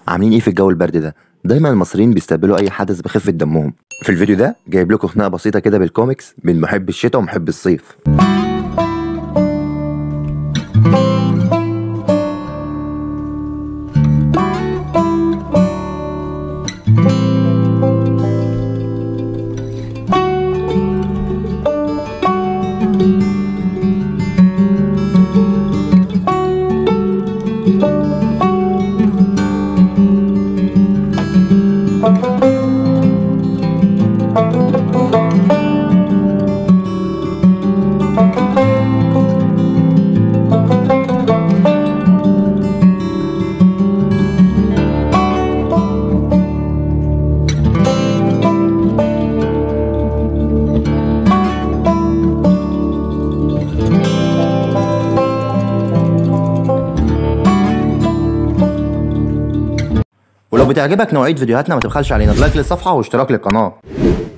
عاملين ايه في الجو البرد ده دايما المصريين بيستقبلوا اي حدث بخفه دمهم في الفيديو ده جايب لكم خناقه بسيطه كده بالكوميكس بين محب الشتاء ومحب الصيف ولو بتعجبك نوعيه فيديوهاتنا ما تبخلش علينا لايك للصفحه واشتراك للقناه